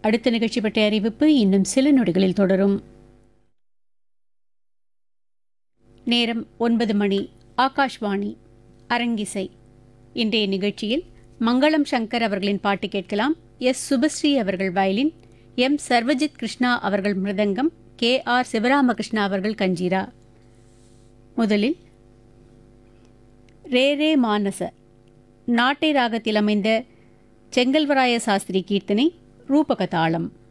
அடுத்த நிகழ்ச்சி பற்றிய அறிவிப்பு இன்னும் சில நொடிகளில் தொடரும் நேரம் ஒன்பது மணி ஆகாஷ்வாணி அரங்கிசை இன்றைய நிகழ்ச்சியில் மங்களம் சங்கர் அவர்களின் பாட்டு கேட்கலாம் எஸ் சுபஸ்ரீ அவர்கள் வயலின் எம் சர்வஜித் கிருஷ்ணா அவர்கள் மிருதங்கம் கே ஆர் சிவராமகிருஷ்ணா அவர்கள் கஞ்சீரா முதலில் ரே ரே மானச நாட்டை ராகத்தில் அமைந்த செங்கல்வராய சாஸ்திரி கீர்த்தனை ரூபகதாளம்